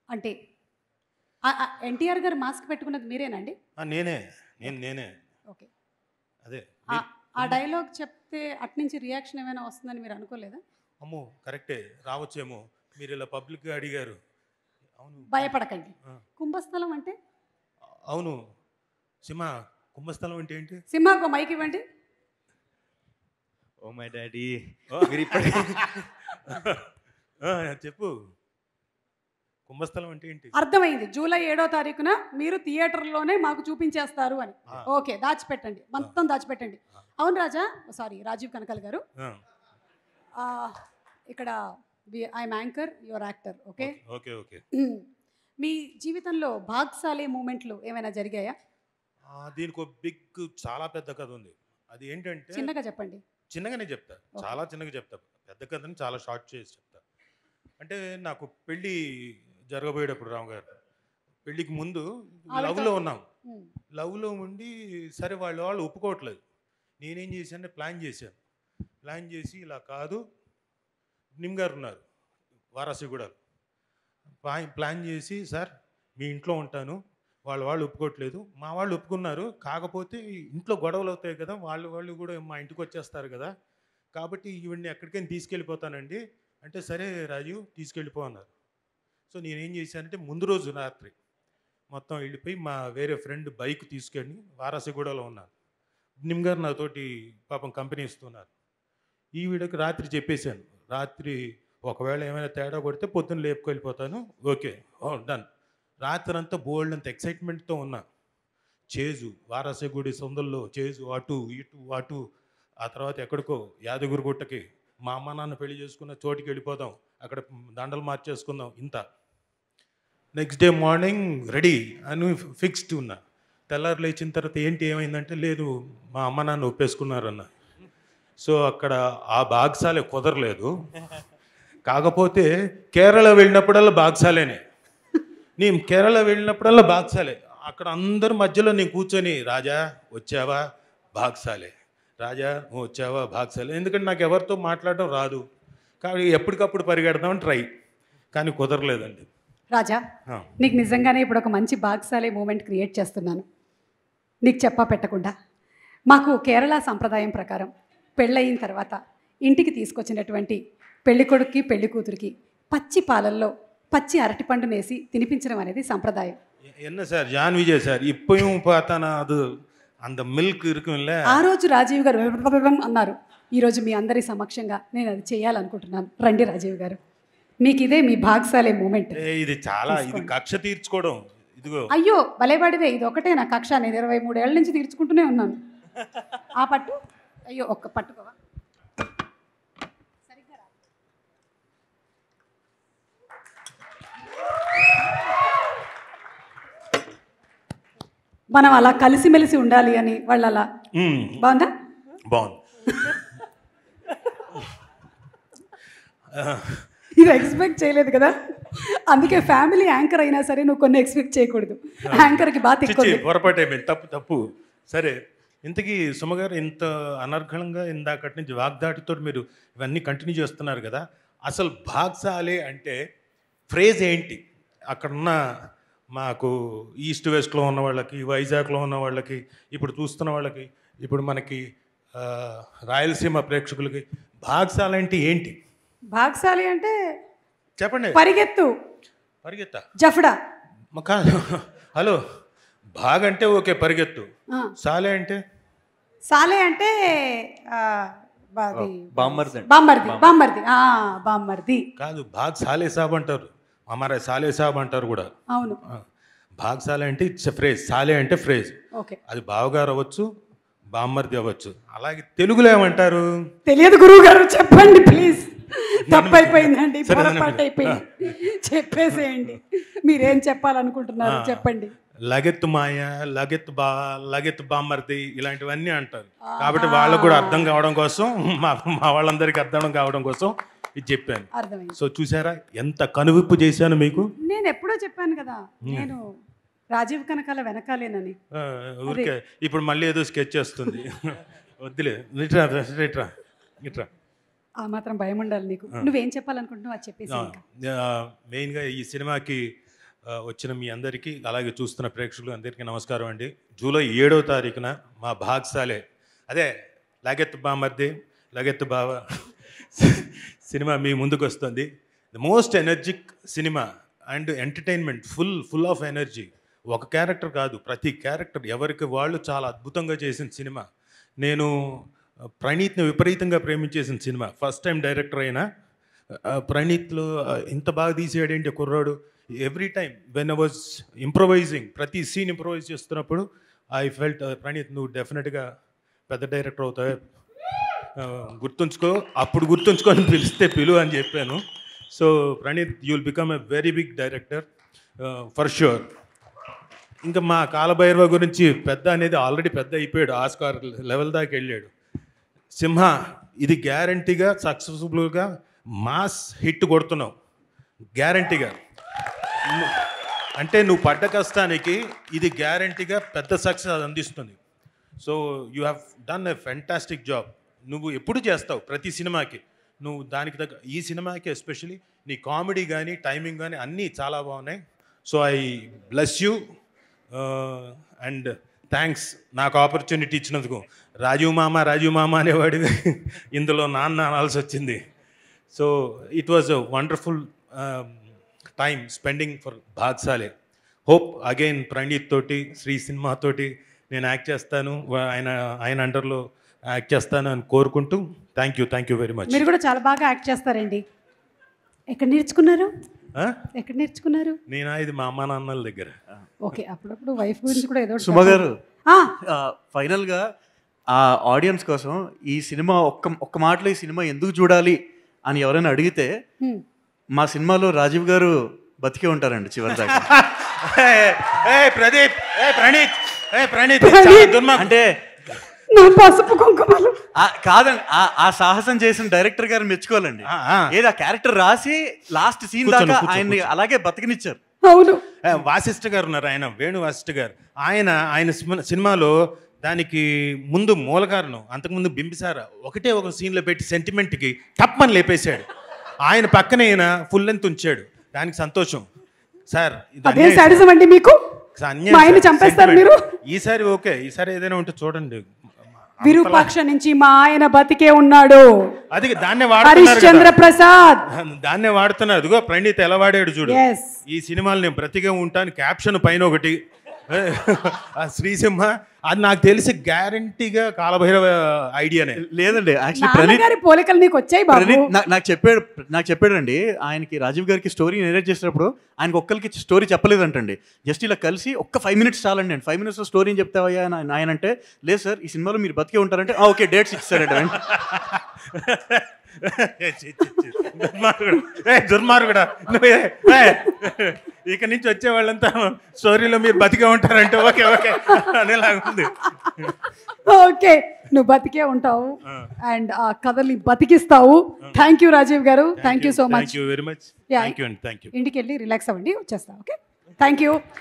అంటే ఎన్టీఆర్ గారు మాస్క్ పెట్టుకున్నది మీరేనండి ఆ, నేనే నేను నేనే ఓకే అదే ఆ- ఆ డైలాగ్ చెప్తే అట్నుంచి రియాక్షన్ ఏమైనా వస్తుందని మీరు అనుకోలేదా అమ్మో కరెక్టే రావచ్చేమో మీరు ఇలా పబ్లిక్గా అడిగారు అవును భయపడకండి ఆ. కుంభస్థలం అంటే అవును సింహ కుంభస్థలం అంటే ఏంటి సింహాకు మైక్ ఇవ్వండి ఓ మై డాడీ ఓ. మీరు ఇప్పటి ఆ, చెప్పు కుంభస్థలం అంటే ఏంటి అర్థమైంది జూలై ఏడో తారీఖున మీరు థియేటర్లోనే మాకు చూపించేస్తారు అని ఆ. ఓకే దాచిపెట్టండి మొత్తం దాచిపెట్టండి అవును రాజా సారీ రాజీవ్ కనకల్ గారు ఆ, ఆ, ఇక్కడ I'm anchor your actor okay okay okay మీ జీవితంలో భాగ్సాలే మూమెంట్లు ఏమైనా జరిగాయా ఆ, దీనికి ఒక బిగ్ చాలా పెద్ద కథ ఉంది అది ఏంటంటే చిన్నగా చెప్పండి చిన్నగానే చెప్తా చాలా చిన్నగా చెప్తా పెద్ద కథని చాలా షార్ట్ చేసి చెప్తా అంటే నాకు పెళ్ళి జరగబోయేటప్పుడు రామ్ గారు పెళ్ళికి ముందు లవ్లో ఉన్నాం ఉమ్, లవ్లో ఉండి సరే వాళ్ళు వాళ్ళు ఒప్పుకోవట్లేదు నేనేం చేశానంటే ప్లాన్ చేశాను ప్లాన్ చేసి ఇలా కాదు నిమ్ గారు ఉన్నారు వారాసిగూడలో ప్లాన్ ప్లాన్ చేసి సార్ మీ ఇంట్లో ఉంటాను వాళ్ళు వాళ్ళు ఒప్పుకోవట్లేదు మా వాళ్ళు ఒప్పుకున్నారు కాకపోతే ఇంట్లో గొడవలు అవుతాయి కదా వాళ్ళు వాళ్ళు కూడా మా ఇంటికి వచ్చేస్తారు కదా కాబట్టి ఈవిడ్ని ఎక్కడికైనా తీసుకెళ్ళిపోతానండి అంటే సరే రాజు తీసుకెళ్ళిపో అన్నారు సో నేనేం చేశానంటే ముందు రోజు రాత్రి మొత్తం వెళ్ళిపోయి మా వేరే ఫ్రెండ్ బైక్ తీసుకెళ్ళి వారాసిగూడలో ఉన్నాను నిమ్ గారు నాతోటి పాపం కంపెనీ ఇస్తున్నారు ఈ వీడియోకి రాత్రి చెప్పేశాను రాత్రి ఒకవేళ ఏమైనా తేడా కొడితే పొద్దున్న లేపుకెళ్ళిపోతాను ఓకే ఓ డన్ రాత్రి అంతా బోల్డ్ అంత ఎక్సైట్మెంట్తో ఉన్నా చేజు వారాసిగూడి సొందల్లో చేజు అటు ఇటు అటు ఆ తర్వాత ఎక్కడికో యాదగిరిగుట్టకి మా అమ్మ నాన్న పెళ్లి చేసుకున్న చోటికి వెళ్ళిపోదాం అక్కడ దండలు మార్చేసుకుందాం ఇంత నెక్స్ట్ డే మార్నింగ్ రెడీ అని ఫిక్స్డ్ ఉన్నా తెల్లారు లేచిన తర్వాత ఏంటి ఏమైందంటే లేదు మా అమ్మ నాన్న ఒప్పేసుకున్నారన్న సో అక్కడ ఆ బాగ్సాలే కుదరలేదు కాకపోతే కేరళ వెళ్ళినప్పుడల్లా బాగ్సాలేనే నేను కేరళ వెళ్ళినప్పుడల్లా బాగ్సాలే అక్కడ అందరి మధ్యలో నేను కూర్చొని రాజా వచ్చావా బాగ్సాలే రాజా నువ్వు వచ్చావా బాగ్సాలే ఎందుకంటే నాకు ఎవరితో మాట్లాడడం రాదు కాబట్టి ఎప్పటికప్పుడు పరిగెడదామని ట్రై కానీ కుదరలేదండి రాజా ఆ. నీకు నిజంగానే ఇప్పుడు ఒక మంచి భాగ్సాలే మూమెంట్ క్రియేట్ చేస్తున్నాను నీకు చెప్పా పెట్టకుండా మాకు కేరళ సంప్రదాయం ప్రకారం పెళ్ళయిన తర్వాత ఇంటికి తీసుకొచ్చినటువంటి పెళ్లి కొడుక్కి పెళ్లి కూతురికి పచ్చి పాలల్లో పచ్చి అరటిపండు నేసి తినిపించడం అనేది సంప్రదాయం என்ன சார் ஜான் விஜய் சார் இப்பயும் பார்த்தானா அது அந்த மில்க் இருக்கும்ல ఆ రోజు రాజీవ్ గారు "వెబెబెబెబెం" అన్నారు ఈరోజు మీ అందరి సమక్షంగా నేను అది చేయాలనుకుంటున్నాను రండి రాజీవ్ గారు మీకు ఇదే మీ భాగ్సాలే మూమెంట్ ఏ, ఇది చాలా ఇది కక్ష తీర్చుకోవడం ఇదిగో అయ్యో భలేవాడివే ఇది ఒకటే నా కక్ష నేను ఇరవై మూడేళ్ల నుంచి తీర్చుకుంటూనే ఉన్నాను ఆ పట్టు అయ్యో ఒక్క పట్టుకోవా సరిగ్గా రా. మనం అలా కలిసిమెలిసి ఉండాలి అని వాళ్ళు అలా మ్మ్, బాగుందా బాగుంది ఇది ఎక్స్పెక్ట్ చేయలేదు కదా అందుకే ఫ్యామిలీ యాంకర్ అయినా సరే నువ్వు కొన్ని ఎక్స్పెక్ట్ చేయకూడదు యాంకర్కి బాగా చిచ్చి తిక్కుంది పొరపాటు అయిపోయింది తప్పు తప్పు సరే ఇంతకీ సుమగారు ఇంత అనర్ఘళంగా ఇందాకటి నుంచి వాగ్దాటితో మీరు ఇవన్నీ కంటిన్యూ చేస్తున్నారు కదా అసలు భాగ్సాలే అంటే ఫ్రేజ్ ఏంటి అక్కడున్న మాకు ఈస్ట్ వెస్ట్లో ఉన్న వాళ్ళకి వైజాగ్లో ఉన్న వాళ్ళకి ఇప్పుడు చూస్తున్న వాళ్ళకి ఇప్పుడు మనకి ఆ, రాయలసీమ ప్రేక్షకులకి భాగ్సాల అంటే ఏంటి భాగ్సాలి అంటే చెప్పండి పరిగెత్తు పరిగెత్తా జఫడా మ- కాదు హలో భాగ్ అంటే ఓకే పరిగెత్తు ఆ. సాలే అంటే సాలే అంటే ఆ, బాది బామ్మర్ది అండి. బామ్మర్ది బామ్మర్ది ఆ, బామ్మర్ది కాదు భాగ్ సాలే సాబ్ అంటారు అమరా సాలే సాబ్ అంటారు కూడా అవును ఆ, భాగ్ సాలే అంటే ఇట్స్ ఫ్రేజ్ సాలే అంటే ఫ్రేజ్ ఓకే అది బావగారు అవ్వచ్చు బామ్మర్ది అవ్వచ్చు అలాగే తెలుగులో ఏమంటారు తెలియదు గురువు గారు చెప్పండి ప్లీజ్ తప్పైపోయిందండి సరే, నన్ను పొరపాటు అయిపోయింది చెప్పేసేయండి మీరేం చెప్పాలనుకుంటున్నారు చెప్పండి లగెత్తు మాయ లగెత్తు బా లగెత్తు బామ్మర్ది ఇలాంటివన్నీ అంటారు కాబట్టి వాళ్ళకు కూడా అర్థం కావడం కోసం మా మా వాళ్ళందరికీ అర్థం కావడం కోసం ఇది చెప్పాను అర్థమైంది సో చూసారా ఎంత కనువిప్పు చేశాను మీకు నేను ఎప్పుడో చెప్పాను కదా నేను రాజీవ్ కనకాల వెనకాలేనని ఆ, ఊరికే ఇప్పుడు మళ్ళీ ఏదో స్కెచ్ చేస్తుంది వద్దులే ఇట్రా ఇట్రా ఇట్రా ఆ మాత్రం భయం ఉండాలి నీకు నువ్వేం చెప్పాలనుకుంటున్నావు అది చెప్పేసి ఇంకా మెయిన్గా ఈ సినిమాకి ఆ, వచ్చిన మీ అందరికీ అలాగే చూస్తున్న ప్రేక్షకులు అందరికీ నమస్కారం అండి జూలై ఏడో తారీఖున మా భాగ్సాలే అదే లగెత్తు బామర్ది లగెత్తు బావ సినిమా మీ ముందుకు వస్తుంది the most energic cinema and entertainment full full of energy ఒక క్యారెక్టర్ కాదు ప్రతి క్యారెక్టర్ ఎవరికి వాళ్ళు చాలా అద్భుతంగా చేసిన సినిమా నేను ఆ, ప్రణీత్ని విపరీతంగా ప్రేమించేసిన సినిమా ఫస్ట్ టైం డైరెక్టర్ అయినా ఆ, ప్రణీత్లో ఆ, ఇంత బాగా తీసేయడేంటి కుర్రాడు every time when I was improvising ప్రతి సీన్ ఇంప్రొవైజ్ చేస్తున్నప్పుడు ఐ ఫెల్ట్ ప్రణీత్ నువ్వు డెఫినెట్గా పెద్ద డైరెక్టర్ అవుతావు ఆ, గుర్తుంచుకో అప్పుడు గుర్తుంచుకొని పిలిస్తే పిలు అని చెప్పాను so Praneeth you will become a very big director for sure ఇంకా మా కాలభైరవ గురించి పెద్ద అనేది ఆల్రెడీ పెద్ద అయిపోయాడు ఆస్కార్ లెవెల్ దాకా వెళ్ళాడు సింహ ఇది గ్యారంటీగా సక్సెస్ఫుల్గా మాస్ హిట్ కొడుతున్నావు గ్యారంటీగా అంటే నువ్వు పడ్డ కష్టానికి ఇది గ్యారంటీగా పెద్ద సక్సెస్ అందిస్తుంది so you have done a fantastic job నువ్వు ఎప్పుడు చేస్తావు ప్రతి సినిమాకి నువ్వు దానికి తగ్గ ఈ సినిమాకి ఎస్పెషలీ నీ కామెడీ కానీ టైమింగ్ కానీ అన్నీ చాలా బాగున్నాయి so I bless you and thanks నాకు ఆపర్చునిటీ ఇచ్చినందుకు రాజీవ్ మామ రాజీవ్ మామ అనేవాడు ఇందులో నాన్న అనాల్సి వచ్చింది so it was a wonderful time spending for బాద్సాలే హోప్ అగైన్ ప్రణీత్ తోటి శ్రీ సినిమా తోటి నేను యాక్ట్ చేస్తాను వా- ఆయన ఆయన అండర్లో యాక్ట్ చేస్తాను అని కోరుకుంటూ thank you thank you very much మీరు కూడా చాలా బాగా యాక్ట్ చేస్తారండి ఎక్కడ నేర్చుకున్నారు ఎక్కడ నేర్చుకున్నారు నేను ఇది మా అమ్మా నాన్నల దగ్గర ఓకే అప్పుడప్పుడు వైఫ్ గురించి కూడా ఏదో ఒకటి సుమ గారు ఆ, ఆ, ఫైనల్గా ఆ ఆడియన్స్ కోసం ఈ సినిమా ఒక్క ఒక్క మాటలో ఈ సినిమా ఎందుకు చూడాలి అని ఎవరైనా అడిగితే హ్మ్. మా సినిమాలో రాజీవ్ గారు బతికే ఉంటారండి చివరి దాకా ఏ ప్రదీప్ ఏ ప్రణీత్ ఏ ప్రణీత్ ఇది చాలా దుర్మార్గం. అంటే నా పసుపు కుంకుమలు ఆ- కాదండి ఆ- ఆ సాహసం చేసిన డైరెక్టర్ గారు మెచ్చుకోవాలండి ఆ, ఆ. ఏది ఆ క్యారెక్టర్ రాసి లాస్ట్ సీన్ కూర్చోండి, దాకా కూర్చో, ఆయన్ని అలాగే బతికినిచ్చారు అవును ఏ, వాసిష్ఠ గారు ఉన్నారు ఆయన వేణు వాసిష్ఠ గారు ఆయన ఆయన సినిమా- సినిమాలో దానికి ముందు మూల కారణం అంతకుముందు బింబిసార ఒకటే ఒక సీన్లో పెట్టి సెంటిమెంట్కి తప్పని లేపేశాడు ఆయన పక్కనే ఈయన ఫుల్ లెంత్ ఉంచాడు దానికి సంతోషం సార్ ఇది అదే అన్యాయం సాడిజం అండి మీకు సార్, అన్యాయం మా ఆయన్ని సార్, చంపేస్తారు sentiment. మీరు ఈసారి ఓకే ఈసారి ఏదైనా ఉంటే చూడండి విరూపాక్ష నుంచి మా ఆయన బతికే ఉన్నాడు అది దాన్నే వాడుతున్నారు హరిశ్చంద్ర కదా. ప్రసాద్ దాన్నే వాడుతున్నారు అదిగో ప్రణీత్ ఎలా వాడాడు చూడు Yes. ఈ సినిమాలు నేను బ్రతిగా ఉంటాను క్యాప్షన్ పైన ఒకటి ఆ శ్రీసింహ అది నాకు తెలిసి గ్యారంటీగా కాలభైరవ ఐడియానే లేదండి యాక్చువల్లీ ప్రణీత్ నాన్నగారి పోలికలు నీకు వచ్చాయి బాబు ప్రణీత్ నా- నాకు చెప్పాడు నాకు చెప్పాడండి ఆయనకి రాజీవ్ గారికి స్టోరీ నేరేట్ చేసేటప్పుడు ఆయనకి ఒక్కరికి స్టోరీ చెప్పలేదంటండి జస్ట్ ఇలా కలిసి ఒక్క ఫైవ్ మినిట్స్ చాలండి అండి ఫైవ్ మినిట్స్ స్టోరీ ఏం చెప్తావయ్యా అని ఆయన- ఆయన అంటే లేదు సార్ ఈ సినిమాలో మీరు బతికే ఉంటారంటే "ఆ, ఓకే డేట్స్ ఇచ్చారంట ఏ, చి, చి, చి. దుర్మార్గుడు ఏ దుర్మార్గుడా నువ్వు ఏ, ఏ. ఇక నుంచి వచ్చే వాళ్ళంతా స్టోరీలో మీరు బతికే ఉంటారంటే ఓకే ఓకే అనేలాగా ఉంది ఓకే నువ్వు బతికే ఉంటావు అండ్ ఆ కథల్ని బతికిస్తావు థ్యాంక్ యూ రాజీవ్ గారు thank you so much thank you very much Yeah. Thank you అండి థ్యాంక్ యూ ఇంటికి వెళ్ళి రిలాక్స్ అవ్వండి వచ్చేస్తా ఓకే థ్యాంక్ యూ